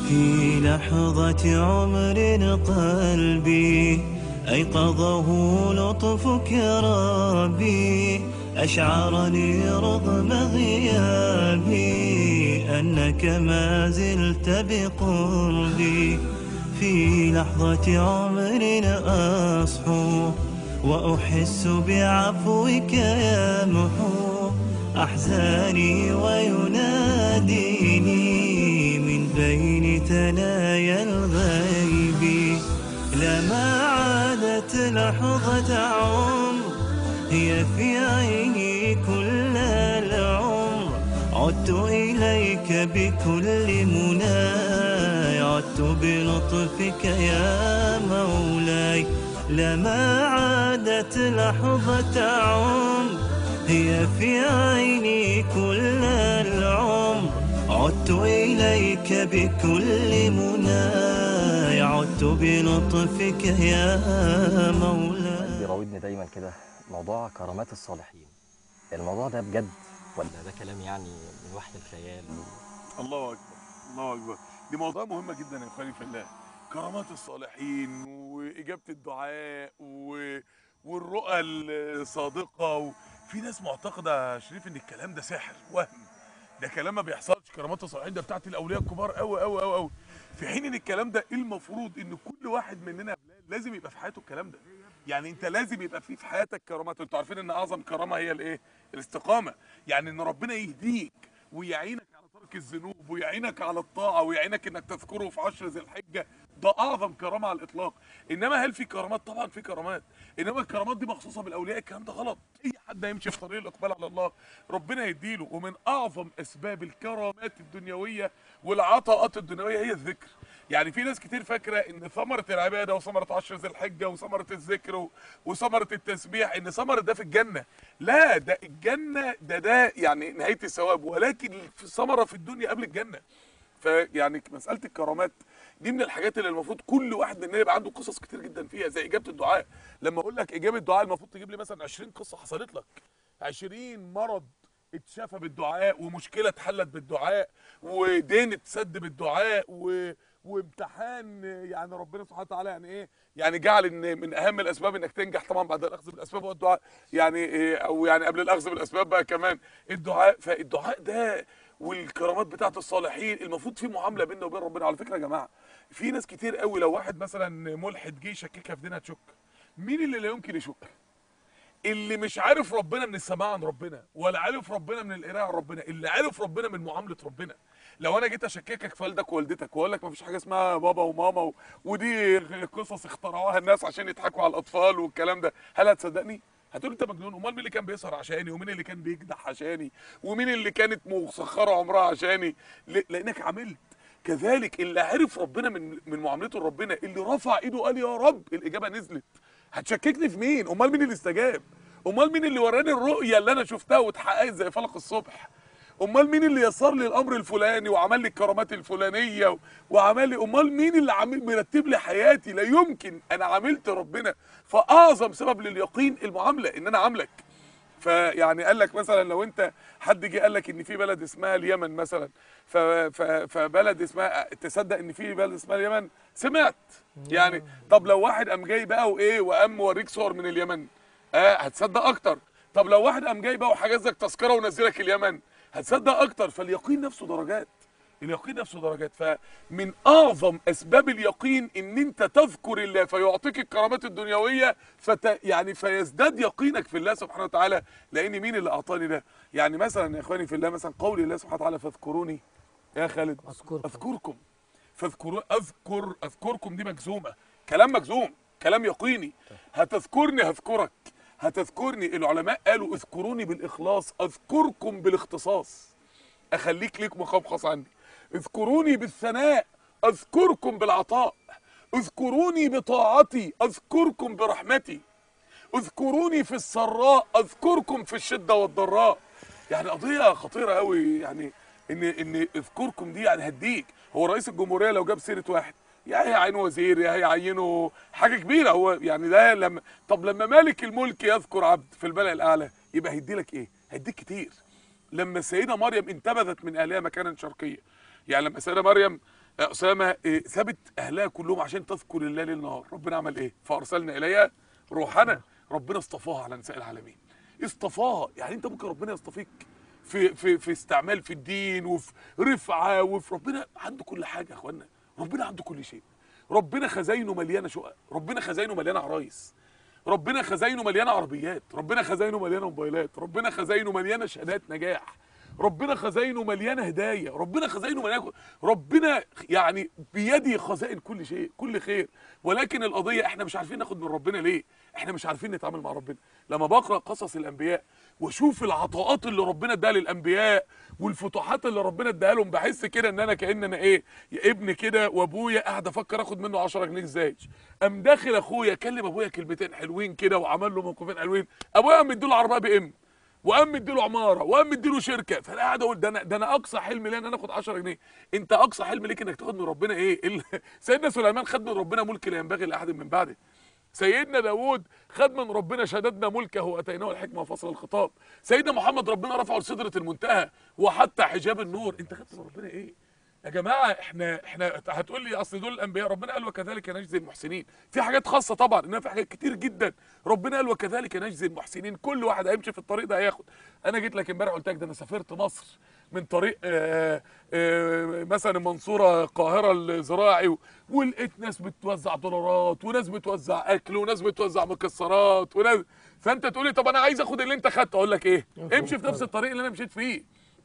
في لحظة عمر قلبي أيقظه لطفك يا ربي أشعرني رغم غيابي أنك ما زلت بقربي في لحظة عمر أصحو وأحس بعفوك يا محو أحزاني ويناديني من بين ثنايا الغيب لما عادت لحظة عمر هي في عيني كل العمر عدت إليك بكل مناي عدت بلطفك يا مولاي لما عادت لحظة عمر هي في عيني كل العمر عدت إليك بكل مناي عدت بلطفك يا مولاي بيراودني دايما كده موضوع كرامات الصالحين الموضوع ده بجد ولا ده كلام يعني من وحي الخيال الله اكبر الله اكبر دي موضوع مهمه جدا يا اخواني في الله كرامات الصالحين واجابه الدعاء و... والرؤى الصادقه و... في ناس معتقده يا شريف ان الكلام ده سحر وهم ده كلام ما بيحصلش كرامات الصالحين ده بتاعت الاولياء الكبار قوي قوي قوي قوي في حين ان الكلام ده المفروض ان كل واحد مننا لازم يبقى في حياته الكلام ده يعني انت لازم يبقى في في حياتك كرامات انتوا عارفين ان اعظم كرامه هي الايه الاستقامه يعني ان ربنا يهديك ويعينك على ترك الذنوب ويعينك على الطاعه ويعينك انك تذكره في عشر ذي الحجه ده اعظم كرامه على الاطلاق انما هل في كرامات طبعا في كرامات انما الكرامات دي مخصوصه بالاولياء الكلام ده غلط اي حد هيمشي في طريق الاقبال على الله ربنا يديله ومن اعظم اسباب الكرامات الدنيويه والعطاءات الدنيويه هي الذكر يعني في ناس كتير فاكره ان ثمره العباده وثمره عشر ذي الحجه وثمره الذكر و- وثمره التسبيح ان ثمره ده في الجنه لا ده الجنه ده ده يعني نهايه الثواب ولكن في ثمره في الدنيا قبل الجنه فيعني مساله الكرامات دي من الحاجات اللي المفروض كل واحد مننا يبقى عنده قصص كتير جدا فيها زي اجابه الدعاء لما اقول لك اجابه الدعاء المفروض تجيب لي مثلا 20 قصه حصلت لك 20 مرض اتشافى بالدعاء ومشكله اتحلت بالدعاء ودين اتسد بالدعاء و... وامتحان يعني ربنا سبحانه وتعالى يعني ايه يعني جعل ان من اهم الاسباب انك تنجح طبعا بعد الاخذ بالاسباب هو الدعاء يعني إيه او يعني قبل الاخذ بالاسباب بقى كمان الدعاء فالدعاء ده والكرامات بتاعت الصالحين المفروض في معامله بيننا وبين ربنا على فكره يا جماعه في ناس كتير قوي لو واحد مثلا ملحد جه يشككها في دينها تشك مين اللي لا يمكن يشك اللي مش عارف ربنا من السماع عن ربنا ولا عارف ربنا من القراءه عن ربنا اللي عارف ربنا من معامله ربنا لو انا جيت اشككك في والدك ووالدتك واقول لك مفيش حاجه اسمها بابا وماما و... ودي قصص اخترعوها الناس عشان يضحكوا على الاطفال والكلام ده هل هتصدقني هتقول انت مجنون امال مين اللي كان بيسهر عشاني ومين اللي كان بيجدح عشاني ومين اللي كانت مسخره عمرها عشاني ل... لانك عملت كذلك اللي عرف ربنا من من معاملته لربنا اللي رفع ايده قال يا رب الاجابه نزلت هتشككني في مين امال مين اللي استجاب امال مين اللي وراني الرؤيه اللي انا شفتها واتحققت زي فلق الصبح امال مين اللي يسر لي الامر الفلاني وعمل لي الكرامات الفلانيه و- وعمل لي امال مين اللي عامل مرتب لي حياتي لا يمكن انا عملت ربنا فاعظم سبب لليقين المعامله ان انا عاملك فيعني قال لك مثلا لو انت حد جه قال لك ان في بلد اسمها اليمن مثلا ف- ف- فبلد اسمها تصدق ان في بلد اسمها اليمن سمعت يعني طب لو واحد قام جاي بقى وايه وقام موريك صور من اليمن اه هتصدق اكتر طب لو واحد قام جاي بقى وحجز لك تذكره ونزلك اليمن هتصدق اكتر فاليقين نفسه درجات اليقين نفسه درجات فمن اعظم اسباب اليقين ان انت تذكر الله فيعطيك الكرامات الدنيويه فت يعني فيزداد يقينك في الله سبحانه وتعالى لان مين اللي اعطاني ده يعني مثلا يا اخواني في الله مثلا قول الله سبحانه وتعالى فاذكروني يا خالد أذكركم. اذكركم فاذكروا اذكر اذكركم دي مجزومه كلام مجزوم كلام يقيني هتذكرني هذكرك هتذكرني العلماء قالوا اذكروني بالاخلاص اذكركم بالاختصاص اخليك ليك مقام خاص عندي اذكروني بالثناء اذكركم بالعطاء اذكروني بطاعتي اذكركم برحمتي اذكروني في السراء اذكركم في الشده والضراء يعني قضيه خطيره قوي يعني ان ان اذكركم دي يعني هديك هو رئيس الجمهوريه لو جاب سيره واحد يا هيعينه وزير يا هيعينه حاجه كبيره هو يعني ده لما طب لما مالك الملك يذكر عبد في الملأ الاعلى يبقى هيدي لك ايه هيديك كتير لما السيده مريم انتبذت من اهلها مكانا شرقيا يعني لما السيده مريم يا اسامه إيه، سابت اهلها كلهم عشان تذكر الله ليل نهار ربنا عمل ايه فارسلنا اليها روحنا ربنا اصطفاها على نساء العالمين اصطفاها يعني انت ممكن ربنا يصطفيك في في في استعمال في الدين وفي رفعه وفي ربنا عنده كل حاجه يا اخوانا ربنا عنده كل شيء ربنا خزاينه مليانه شقق ربنا خزاينه مليانه عرايس ربنا خزاينه مليانه عربيات ربنا خزاينه مليانه موبايلات ربنا خزاينه مليانه شهادات نجاح ربنا خزاينه مليانه هدايا ربنا خزاينه مليانه ربنا يعني بيده خزائن كل شيء كل خير ولكن القضيه احنا مش عارفين ناخد من ربنا ليه احنا مش عارفين نتعامل مع ربنا لما بقرا قصص الانبياء واشوف العطاءات اللي ربنا اداها للانبياء والفتوحات اللي ربنا اداها لهم بحس كده ان انا كان انا ايه يا ابن كده وابويا قاعد افكر اخد منه 10 جنيه ازاي قام داخل اخويا كلم ابويا كلمتين حلوين كده وعمل له موقفين حلوين ابويا قام مديله عربيه بي ام وقام مديله عماره وقام مديله شركه فانا قاعد اقول ده انا ده انا اقصى حلم ليا ان انا اخد 10 جنيه انت اقصى حلم ليك انك تاخد من ربنا ايه ال- سيدنا سليمان خد من ربنا ملك لا ينبغي لاحد من بعده سيدنا داوود خد من ربنا شددنا ملكه واتيناه الحكمه وفصل الخطاب سيدنا محمد ربنا رفعه لسدره المنتهى وحتى حجاب النور انت خدت من ربنا ايه يا جماعه احنا احنا هتقول لي اصل دول الانبياء ربنا قال وكذلك نجزي المحسنين في حاجات خاصه طبعا انما في حاجات كتير جدا ربنا قال وكذلك نجزي المحسنين كل واحد هيمشي في الطريق ده هياخد انا جيت لك امبارح قلت لك ده انا سافرت مصر من طريق آه، آه، مثلا المنصوره القاهره الزراعي ولقيت ناس بتوزع دولارات وناس بتوزع اكل وناس بتوزع مكسرات وناس فانت تقول لي طب انا عايز اخد اللي انت خدته اقول لك ايه امشي في نفس الطريق اللي انا مشيت فيه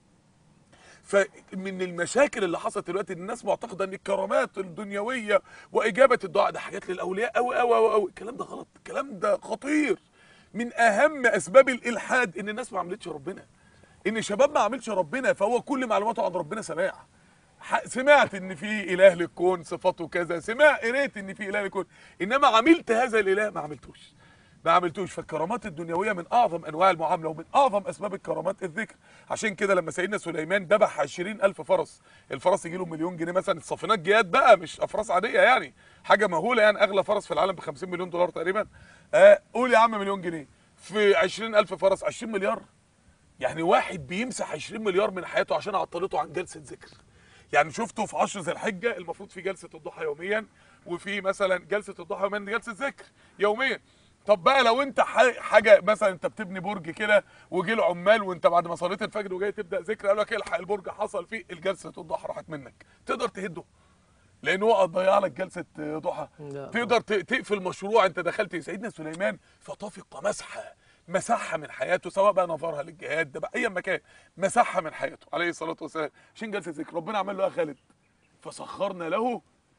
فمن المشاكل اللي حصلت دلوقتي ان الناس معتقده ان الكرامات الدنيويه واجابه الدعاء ده حاجات للاولياء قوي قوي قوي قوي الكلام ده غلط الكلام ده خطير من اهم اسباب الالحاد ان الناس ما عملتش ربنا ان شباب ما عملش ربنا فهو كل معلوماته عن ربنا سماع ح- سمعت ان في اله للكون صفاته كذا سمع قريت ان في اله للكون انما عملت هذا الاله ما عملتوش ما عملتوش فالكرامات الدنيويه من اعظم انواع المعامله ومن اعظم اسباب الكرامات الذكر عشان كده لما سيدنا سليمان ذبح 20000 فرس الفرس يجي له مليون جنيه مثلا الصافنات جياد بقى مش افراس عاديه يعني حاجه مهوله يعني اغلى فرس في العالم ب 50 مليون دولار تقريبا آه قول يا عم مليون جنيه في 20000 فرس 20 مليار يعني واحد بيمسح 20 مليار من حياته عشان عطلته عن جلسه ذكر يعني شفته في 10 ذي الحجه المفروض في جلسه الضحى يوميا وفي مثلا جلسه الضحى يوميا جلسه ذكر يوميا طب بقى لو انت ح- حاجه مثلا انت بتبني برج كده وجي العمال وانت بعد ما صليت الفجر وجاي تبدا ذكر قال لك الحق البرج حصل فيه الجلسه الضحى راحت منك تقدر تهده لان هو ضيع لك جلسه ضحى لا تقدر ت- تقفل مشروع انت دخلت سيدنا سليمان فطفق مسحه مسحها من حياته سواء بقى نظرها للجهاد ده بقى اي مكان مسحها من حياته عليه الصلاه والسلام عشان جلسه ذكر ربنا عمل له يا خالد فسخرنا له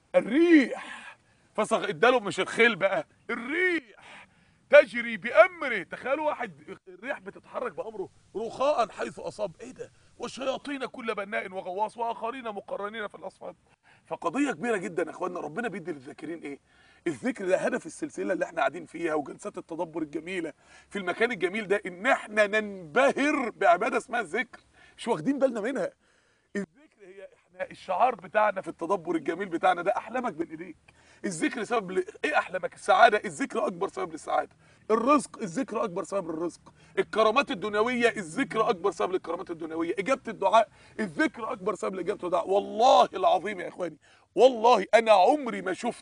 الريح فسخ اداله مش الخيل بقى الريح تجري بامره تخيلوا واحد الريح بتتحرك بامره رخاء حيث اصاب ايه ده والشياطين كل بناء وغواص واخرين مقرنين في الاصفاد فقضيه كبيره جدا يا اخوانا ربنا بيدي للذاكرين ايه الذكر ده هدف السلسله اللي احنا قاعدين فيها وجلسات التدبر الجميله في المكان الجميل ده ان احنا ننبهر بعباده اسمها الذكر مش واخدين بالنا منها الذكر هي احنا الشعار بتاعنا في التدبر الجميل بتاعنا ده احلامك بين ايديك الذكر سبب ل... ايه احلامك السعاده الذكر اكبر سبب للسعاده الرزق الذكر اكبر سبب للرزق الكرامات الدنيويه الذكر اكبر سبب للكرامات الدنيويه اجابه الدعاء الذكر اكبر سبب لاجابه الدعاء والله العظيم يا اخواني والله انا عمري ما شفت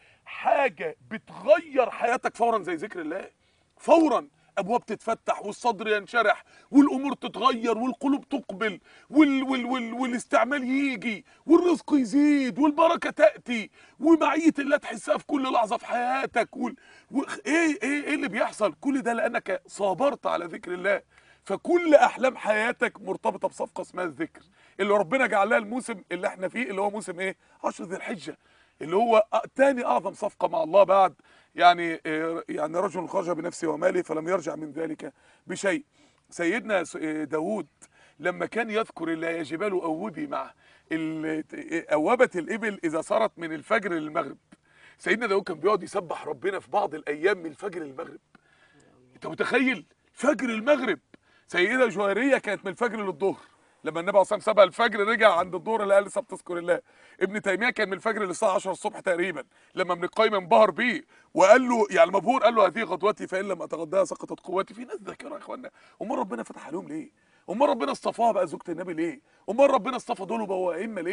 حاجه بتغير حياتك فورا زي ذكر الله فورا ابواب تتفتح والصدر ينشرح والامور تتغير والقلوب تقبل وال وال وال والاستعمال يجي والرزق يزيد والبركه تاتي ومعيه الله تحسها في كل لحظه في حياتك وال و... ايه ايه ايه اللي بيحصل كل ده لانك صابرت على ذكر الله فكل احلام حياتك مرتبطه بصفقه اسمها الذكر اللي ربنا جعلها الموسم اللي احنا فيه اللي هو موسم ايه 10 ذي الحجه اللي هو أ- تاني اعظم صفقه مع الله بعد يعني آه، يعني رجل خرج بنفسه وماله فلم يرجع من ذلك بشيء سيدنا س- آه، داود لما كان يذكر الله يا جبال اوبي معه ال- آه، اوبت الابل اذا صارت من الفجر للمغرب سيدنا داود كان بيقعد يسبح ربنا في بعض الايام من الفجر للمغرب انت متخيل فجر المغرب سيده جويريه كانت من الفجر للظهر لما النبي عليه الصلاه والسلام سبق الفجر رجع عند الظهر لقى لسه بتذكر الله ابن تيميه كان من الفجر للساعه 10 الصبح تقريبا لما ابن القيم انبهر بيه وقال له يعني مبهور قال له هذه غدوتي فان لم اتغداها سقطت قوتي في ناس ذاكره يا اخوانا امال ربنا فتح عليهم ليه امال ربنا اصطفاها بقى زوجة النبي ليه امال ربنا اصطفى دول وبقوا ائمه ليه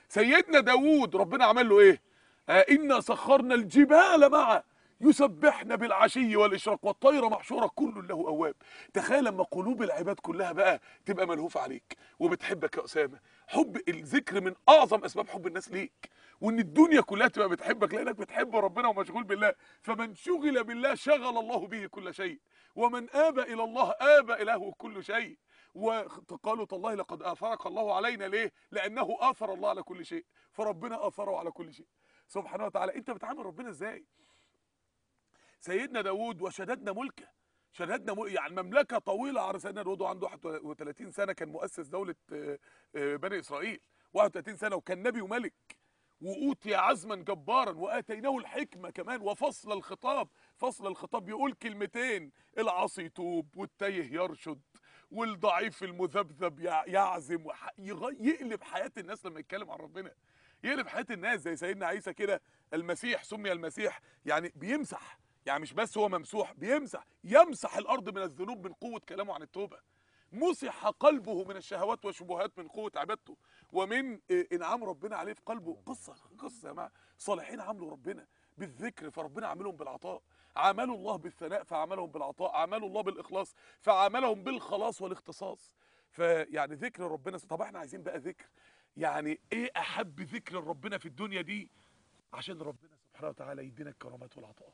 سيدنا داوود ربنا عمل له ايه آه انا سخرنا الجبال معه يسبحن بالعشي والاشراق والطير محشوره كل له اواب تخيل لما قلوب العباد كلها بقى تبقى ملهوفه عليك وبتحبك يا اسامه حب الذكر من اعظم اسباب حب الناس ليك وان الدنيا كلها تبقى بتحبك لانك بتحب ربنا ومشغول بالله فمن شغل بالله شغل الله به كل شيء ومن ابى الى الله ابى اليه كل شيء وقالوا تالله لقد اثرك الله علينا ليه لانه اثر الله على كل شيء فربنا اثره على كل شيء سبحانه وتعالى انت بتعامل ربنا ازاي سيدنا داود وشددنا ملكه شددنا ملك يعني مملكه طويله على سيدنا داود وعنده 31 سنه كان مؤسس دوله آه، آه، بني اسرائيل 31 سنه وكان نبي وملك واوتي عزما جبارا واتيناه الحكمه كمان وفصل الخطاب فصل الخطاب يقول كلمتين العاصي يتوب والتايه يرشد والضعيف المذبذب يع- يعزم وح- يغ- يقلب حياه الناس لما يتكلم عن ربنا يقلب حياه الناس زي سيدنا عيسى كده المسيح سمي المسيح يعني بيمسح يعني مش بس هو ممسوح بيمسح يمسح الارض من الذنوب من قوه كلامه عن التوبه مسح قلبه من الشهوات والشبهات من قوه عبادته ومن آه، انعام ربنا عليه في قلبه قصه قصه يا جماعه صالحين عملوا ربنا بالذكر فربنا عاملهم بالعطاء عاملوا الله بالثناء فعملهم بالعطاء عاملوا الله بالاخلاص فعملهم بالخلاص والاختصاص فيعني ذكر ربنا طب احنا عايزين بقى ذكر يعني ايه احب ذكر ربنا في الدنيا دي عشان ربنا سبحانه وتعالى يدينا الكرامات والعطاءات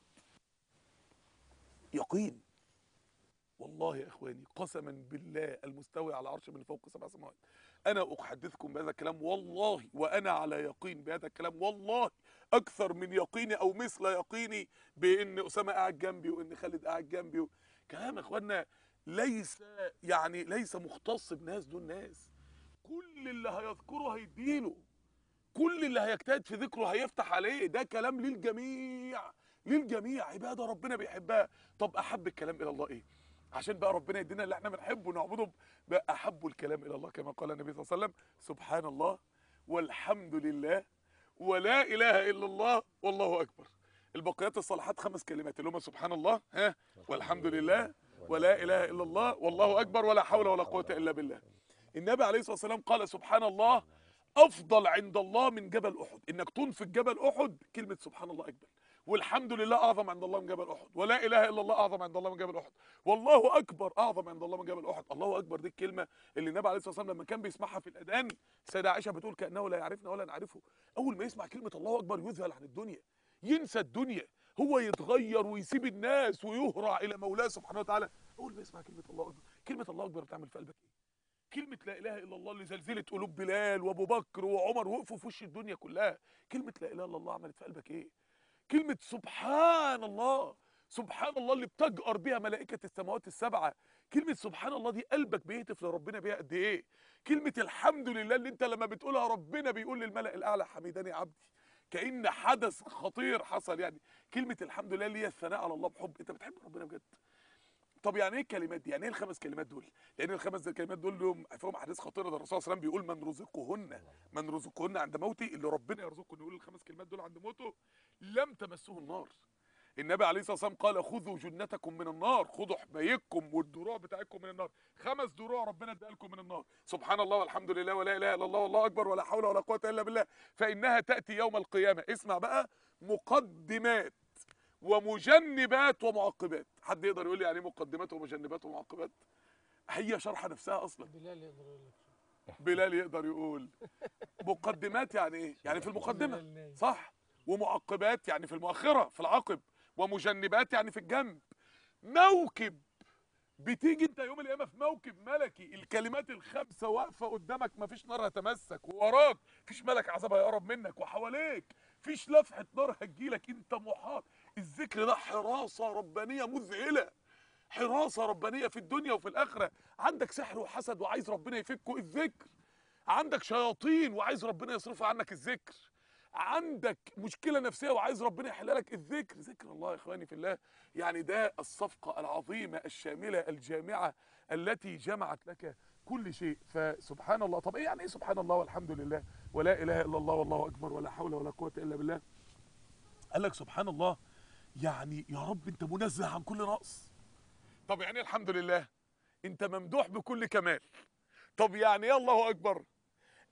يقين والله يا اخواني قسما بالله المستوي على عرش من فوق سبع سماوات انا احدثكم بهذا الكلام والله وانا على يقين بهذا الكلام والله اكثر من يقيني او مثل يقيني بان اسامه قاعد جنبي وان خالد قاعد جنبي و... كلام يا اخوانا ليس يعني ليس مختص بناس دون ناس كل اللي هيذكره هيديله كل اللي هيجتهد في ذكره هيفتح عليه ده كلام للجميع للجميع عباده ربنا بيحبها طب احب الكلام الى الله ايه عشان بقى ربنا يدينا اللي احنا بنحبه ونعبده بقى احب الكلام الى الله كما قال النبي صلى الله عليه وسلم سبحان الله والحمد لله ولا اله الا الله والله اكبر البقيات الصالحات خمس كلمات اللي هم سبحان الله ها والحمد لله ولا اله الا الله والله اكبر ولا حول ولا قوه الا بالله النبي عليه الصلاه والسلام قال سبحان الله افضل عند الله من جبل احد انك تنفق جبل احد كلمه سبحان الله اكبر والحمد لله اعظم عند الله من جبل احد ولا اله الا الله اعظم عند الله من جبل احد والله اكبر اعظم عند الله من جبل احد الله اكبر دي الكلمه اللي النبي عليه الصلاه والسلام لما كان بيسمعها في الاذان السيده عائشه بتقول كانه لا يعرفنا ولا نعرفه اول ما يسمع كلمه الله اكبر يذهل عن الدنيا ينسى الدنيا هو يتغير ويسيب الناس ويهرع الى مولاه سبحانه وتعالى اول ما يسمع كلمه الله اكبر كلمه الله اكبر بتعمل في قلبك ايه كلمة لا إله إلا الله اللي زلزلت قلوب بلال وأبو بكر وعمر وقفوا في وش الدنيا كلها كلمة لا إله إلا الله عملت في قلبك إيه كلمة سبحان الله سبحان الله اللي بتجأر بها ملائكة السماوات السبعة كلمة سبحان الله دي قلبك بيهتف لربنا بيها قد إيه كلمة الحمد لله اللي أنت لما بتقولها ربنا بيقول للملأ الأعلى حميداني عبدي كأن حدث خطير حصل يعني كلمة الحمد لله اللي هي الثناء على الله بحب أنت بتحب ربنا بجد طب يعني ايه الكلمات دي؟ يعني ايه الخمس كلمات دول؟ لان الخمس كلمات دول لهم فيهم احاديث خطيره ده الرسول صلى الله عليه وسلم بيقول من رزقهن من رزقهن عند موتي اللي ربنا يرزقه انه يقول الخمس كلمات دول عند موته لم تمسه النار. النبي عليه الصلاه والسلام قال خذوا جنتكم من النار، خذوا حمايتكم والدروع بتاعتكم من النار، خمس دروع ربنا اداها لكم من النار، سبحان الله والحمد لله ولا اله الا الله والله اكبر ولا حول ولا قوه الا بالله، فانها تاتي يوم القيامه، اسمع بقى مقدمات ومجنبات ومعقبات حد يقدر يقول لي يعني ايه مقدمات ومجنبات ومعقبات هي شرح نفسها اصلا بلال يقدر يقول لك بلال يقدر يقول مقدمات يعني ايه يعني في المقدمه بلال نايم. صح ومعقبات يعني في المؤخره في العقب ومجنبات يعني في الجنب موكب بتيجي انت يوم القيامه في موكب ملكي الكلمات الخمسه واقفه قدامك مفيش نار هتمسك ووراك مفيش ملك عذاب هيقرب منك وحواليك فيش لفحه نار هتجيلك انت محاط الذكر ده حراسه ربانيه مذهله حراسه ربانيه في الدنيا وفي الاخره عندك سحر وحسد وعايز ربنا يفكه الذكر عندك شياطين وعايز ربنا يصرف عنك الذكر عندك مشكله نفسيه وعايز ربنا يحلها لك الذكر ذكر الله يا اخواني في الله يعني ده الصفقه العظيمه الشامله الجامعه التي جمعت لك كل شيء فسبحان الله طب ايه يعني ايه سبحان الله والحمد لله ولا اله الا الله والله اكبر ولا حول ولا قوه الا بالله قال لك سبحان الله يعني يا رب انت منزه عن كل نقص طب يعني إيه الحمد لله انت ممدوح بكل كمال طب يعني ايه الله اكبر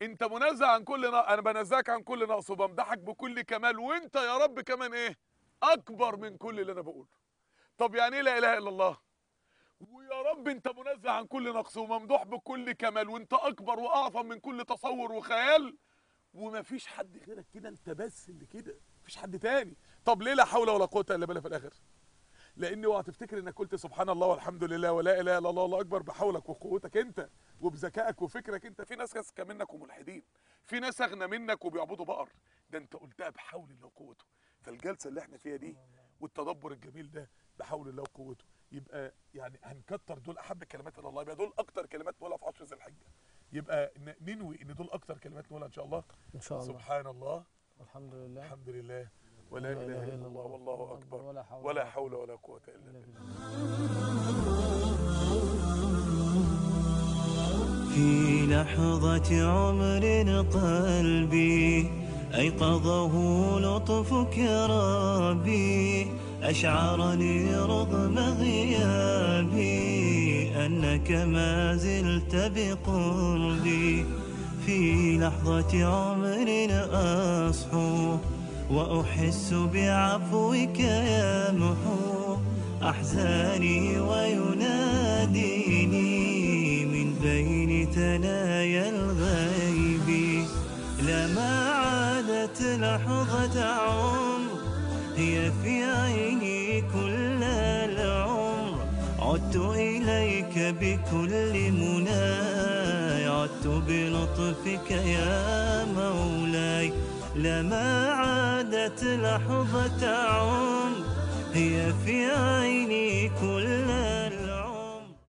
انت منزه عن كل نقص انا بنزهك عن كل نقص وبمدحك بكل كمال وانت يا رب كمان ايه اكبر من كل اللي انا بقوله طب يعني ايه لا اله الا الله ويا رب انت منزه عن كل نقص وممدوح بكل كمال وانت اكبر واعظم من كل تصور وخيال ومفيش حد غيرك كده انت بس اللي كده مفيش حد تاني طب ليه لا حول ولا قوه الا بالله في الاخر لان اوعى تفتكر انك قلت سبحان الله والحمد لله ولا اله الا الله الله اكبر بحولك وقوتك انت وبذكائك وفكرك انت في ناس اذكى منك وملحدين في ناس اغنى منك وبيعبدوا بقر ده انت قلتها بحول الله وقوته فالجلسه اللي احنا فيها دي والتدبر الجميل ده بحول الله وقوته يبقى يعني هنكتر دول احب الكلمات الى الله يبقى دول اكتر كلمات نقولها في عشر ذي الحجه يبقى ن- ننوي ان دول اكتر كلمات نقولها ان شاء الله ان شاء الله سبحان الله الحمد لله الحمد لله ولا اله الا الله والله اكبر ولا حول ولا حول ولا قوه الا بالله في لحظة عمر قلبي أيقظه لطفك يا ربي أشعرني رغم غيابي أنك ما زلت بقربي في لحظة عمر أصحو وأحس بعفوك يمحو أحزاني ويناديني من بين ثنايا الغيب لما عادت لحظة عمر هي في عيني كل العمر عدت إليك بكل مناي عدت بلطفك يا مولاي لما عادت لحظة عمر هي في عيني كل